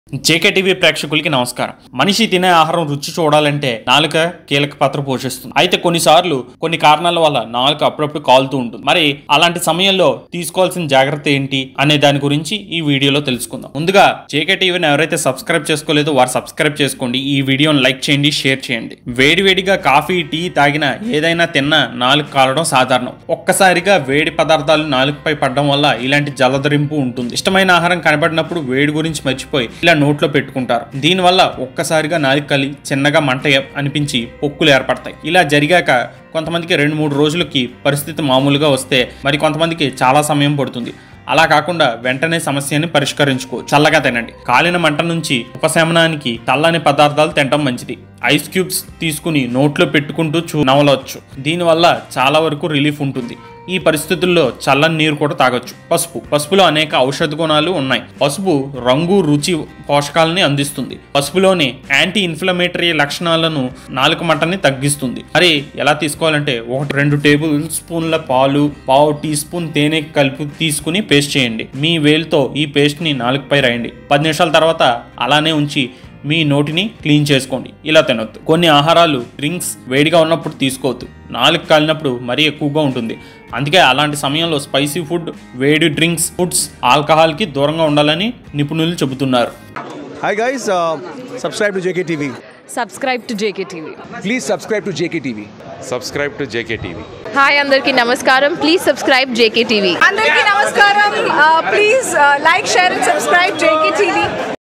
JK TV ప్రేక్షకులకి నమస్కారం మనిషి తినే ఆహారం రుచి చూడాలంటే నాలుక కీలక పాత్ర పోషిస్తుంది అయితే కొన్నిసార్లు కొన్ని కారణాల వల్ల నాలుక అప్పుడప్పుడు కాలుతూ ఉంటుంది మరి అలాంటి సమయంలో తీసుకోవాల్సిన జాగ్రత్త ఏంటి అనే దాని గురించి ఈ వీడియోలో తెలుసుకుందాం ముందుగా జేకే టీవీని ఎవరైతే సబ్స్క్రైబ్ చేసుకోలేదో వారు సబ్స్క్రైబ్ చేసుకోండి ఈ వీడియోని లైక్ చేయండి షేర్ చేయండి వేడివేడిగా కాఫీ టీ తాగినా ఏదైనా తిన్నా నాలుక కాలడం సాధారణం ఒక్కసారిగా వేడి పదార్థాలు నాలుకపై పడడం వల్ల ఇలాంటి జలధరింపు ఉంటుంది ఇష్టమైన ఆహారం కనబడినప్పుడు వేడి గురించి మర్చిపోయి ఇలా నోట్లో పెట్టుకుంటారు దీనివల్ల ఒక్కసారిగా నాలుక కలి చిన్నగా మంట అనిపించి పొక్కులు ఏర్పడతాయి ఇలా జరిగాక కొంతమందికి రెండు మూడు రోజులకి పరిస్థితి మామూలుగా వస్తే మరి కొంతమందికి చాలా సమయం పడుతుంది అలా కాకుండా వెంటనే సమస్యని పరిష్కరించుకోవచ్చు చల్లగా తినండి కాలిన మంట నుంచి ఉపశమనానికి చల్లని పదార్థాలు తినడం మంచిది ఐస్ క్యూబ్స్ తీసుకుని నోట్లో పెట్టుకుంటూ చూ నవలవచ్చు దీనివల్ల చాలా వరకు రిలీఫ్ ఉంటుంది ఈ పరిస్థితుల్లో చల్లని నీరు కూడా తాగొచ్చు పసుపు పసుపులో అనేక ఔషధ గుణాలు ఉన్నాయి పసుపు రంగు రుచి పోషకాలని అందిస్తుంది పసుపులోని యాంటీ ఇన్ఫ్లమేటరీ లక్షణాలను నాలుక మంటని తగ్గిస్తుంది మరి ఎలా తీసుకోవాలంటే ఒకటి రెండు టేబుల్ స్పూన్ల పాలు పావు టీ స్పూన్ తేనె కలిపి తీసుకుని పేస్ట్ చేయండి మీ వేలుతో ఈ పేస్ట్ని నాలుగుపై రాయండి పది నిమిషాల తర్వాత అలానే ఉంచి మీ నోటిని క్లీన్ చేసుకోండి ఇలా తినొద్దు కొన్ని ఆహారాలు డ్రింక్స్ వేడిగా ఉన్నప్పుడు తీసుకోవద్దు నాలుగు కాలినప్పుడు మరీ ఎక్కువగా ఉంటుంది అందుకే అలాంటి సమయంలో స్పైసీ ఫుడ్ వేడి డ్రింక్స్ ఫుడ్స్ ఆల్కహాల్కి దూరంగా ఉండాలని నిపుణులు చెబుతున్నారు Hi guys, uh, subscribe to JKTV. Subscribe to JK TV Please subscribe to JKTV. subscribe to JKTV. Hi అందరికీ నమస్కారం ప్లీజ్ సబ్స్క్రైబ్ జేకే టీవీ అందరికీ నమస్కారం please like share and subscribe JK TV